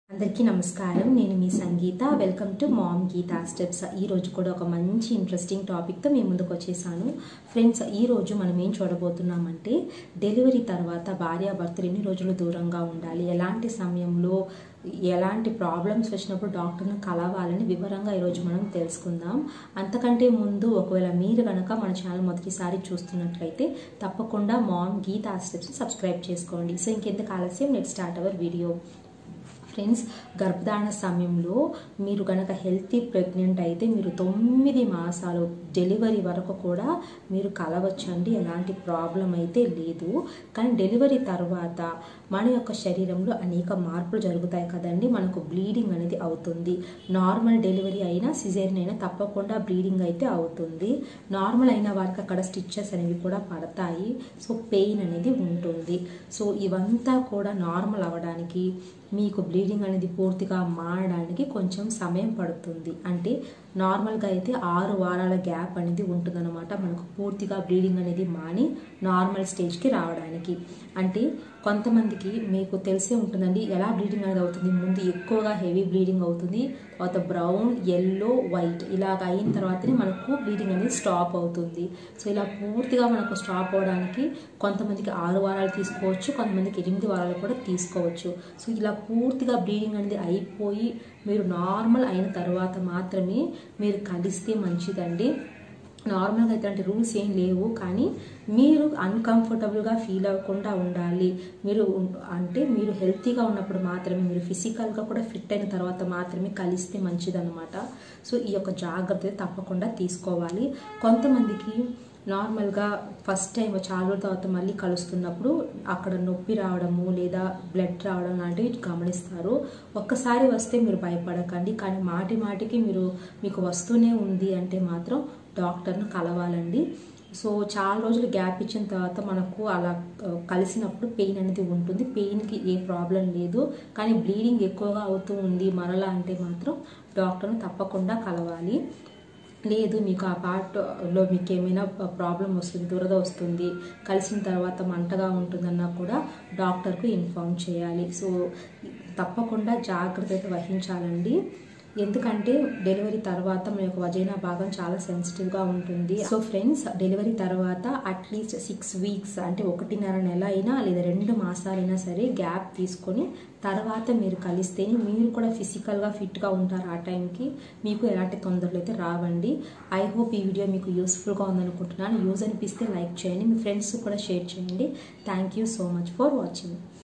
అందరికీ నమస్కారం నేను మీ Sangeetha welcome to mom Geetha steps ఈ రోజు కూడా ఒక మంచి ఇంట్రెస్టింగ్ టాపిక్తో మీ ముందుకు వచ్చేసాను ఫ్రెండ్స్ ఈ రోజు మనం ఏం చూడబోతున్నామంటే డెలివరీ తర్వాత భార్యాభర్తలు ఎన్ని రోజులు దూరంగా ఉండాలి ఎలాంటి సమయంలో ఎలాంటి ప్రాబ్లమ్స్ వచ్చినప్పుడు డాక్టర్ని కలవాలని వివరంగా ఈరోజు మనం తెలుసుకుందాం అంతకంటే ముందు ఒకవేళ మీరు కనుక మన ఛానల్ మొదటిసారి చూస్తున్నట్లయితే తప్పకుండా మామ్ గీతా స్టెప్స్ సబ్స్క్రైబ్ చేసుకోండి సో ఇంకెందుకు ఆలస్యం నెట్ స్టార్ట్ అవర్ వీడియో ఫ్రెండ్స్ గర్భధారణ సమయంలో మీరు కనుక హెల్తీ ప్రెగ్నెంట్ అయితే మీరు తొమ్మిది మాసాలు డెలివరీ వరకు కూడా మీరు కలవచ్చండి ఎలాంటి ప్రాబ్లం అయితే లేదు కానీ డెలివరీ తర్వాత మన యొక్క శరీరంలో అనేక మార్పులు జరుగుతాయి కదండి మనకు బ్లీడింగ్ అనేది అవుతుంది నార్మల్ డెలివరీ అయినా సిజేరియన్ అయినా తప్పకుండా బ్లీడింగ్ అయితే అవుతుంది నార్మల్ అయిన వారికి అక్కడ స్టిచ్చెస్ అనేవి కూడా పడతాయి సో పెయిన్ అనేది ఉంటుంది సో ఇవంతా కూడా నార్మల్ అవ్వడానికి మీకు బ్లీడింగ్ అనేది పూర్తిగా మారడానికి కొంచెం సమయం పడుతుంది అంటే నార్మల్గా అయితే ఆరు వారాల గ్యాప్ అనేది ఉంటుందన్నమాట మనకు పూర్తిగా బ్లీడింగ్ అనేది మాని నార్మల్ స్టేజ్కి రావడానికి అంటే కొంతమందికి మీకు తెలిసే ఉంటుందండి ఎలా బ్లీడింగ్ అనేది అవుతుంది ముందు ఎక్కువగా హెవీ బ్లీడింగ్ అవుతుంది తర్వాత బ్రౌన్ ఎల్లో వైట్ ఇలాగ అయిన తర్వాతనే మనకు బ్లీడింగ్ అనేది స్టాప్ అవుతుంది సో ఇలా పూర్తిగా మనకు స్టాప్ అవడానికి కొంతమందికి ఆరు వారాలు తీసుకోవచ్చు కొంతమందికి ఎనిమిది వారాలు కూడా తీసుకోవచ్చు సో ఇలా పూర్తిగా బ్లీడింగ్ అనేది అయిపోయి మీరు నార్మల్ అయిన తర్వాత మాత్రమే మీరు కలిస్తే మంచిదండి నార్మల్గా ఇట్లాంటి రూల్స్ ఏం లేవు కానీ మీరు అన్కంఫర్టబుల్గా ఫీల్ అవ్వకుండా ఉండాలి మీరు అంటే మీరు హెల్తీగా ఉన్నప్పుడు మాత్రమే మీరు ఫిజికల్గా కూడా ఫిట్ అయిన తర్వాత మాత్రమే కలిస్తే మంచిదన్నమాట సో ఈ యొక్క జాగ్రత్త తప్పకుండా తీసుకోవాలి కొంతమందికి నార్మల్గా ఫస్ట్ టైం చాలా రోజుల తర్వాత మళ్ళీ కలుస్తున్నప్పుడు అక్కడ నొప్పి రావడము లేదా బ్లడ్ రావడం లాంటివి గమనిస్తారు ఒక్కసారి వస్తే మీరు భయపడకండి కానీ మాటి మాటికి మీరు మీకు వస్తూనే ఉంది అంటే మాత్రం డాక్టర్ను కలవాలండి సో చాలా రోజులు గ్యాప్ ఇచ్చిన తర్వాత మనకు అలా కలిసినప్పుడు పెయిన్ అనేది ఉంటుంది పెయిన్కి ఏ ప్రాబ్లం లేదు కానీ బ్లీడింగ్ ఎక్కువగా అవుతూ ఉంది మరలా అంటే మాత్రం డాక్టర్ను తప్పకుండా కలవాలి లేదు మీకు ఆ పార్ట్లో మీకు ఏమైనా ప్రాబ్లం వస్తుంది దురద వస్తుంది కలిసిన తర్వాత మంటగా ఉంటుందన్నా కూడా డాక్టర్కు ఇన్ఫామ్ చేయాలి సో తప్పకుండా జాగ్రత్త వహించాలండి ఎందుకంటే డెలివరీ తర్వాత మన యొక్క వజైనా భాగం చాలా సెన్సిటివ్గా ఉంటుంది సో ఫ్రెండ్స్ డెలివరీ తర్వాత అట్లీస్ట్ సిక్స్ వీక్స్ అంటే ఒకటిన్నర నెల అయినా లేదా రెండు మాసాలైనా సరే గ్యాప్ తీసుకొని తర్వాత మీరు కలిస్తేనే మీరు కూడా ఫిజికల్గా ఫిట్గా ఉంటారు ఆ టైంకి మీకు ఎలాంటి తొందరలు అయితే రావండి ఐ హోప్ ఈ వీడియో మీకు యూస్ఫుల్గా ఉందనుకుంటున్నాను యూజ్ అనిపిస్తే లైక్ చేయండి మీ ఫ్రెండ్స్ కూడా షేర్ చేయండి thank you so much for watching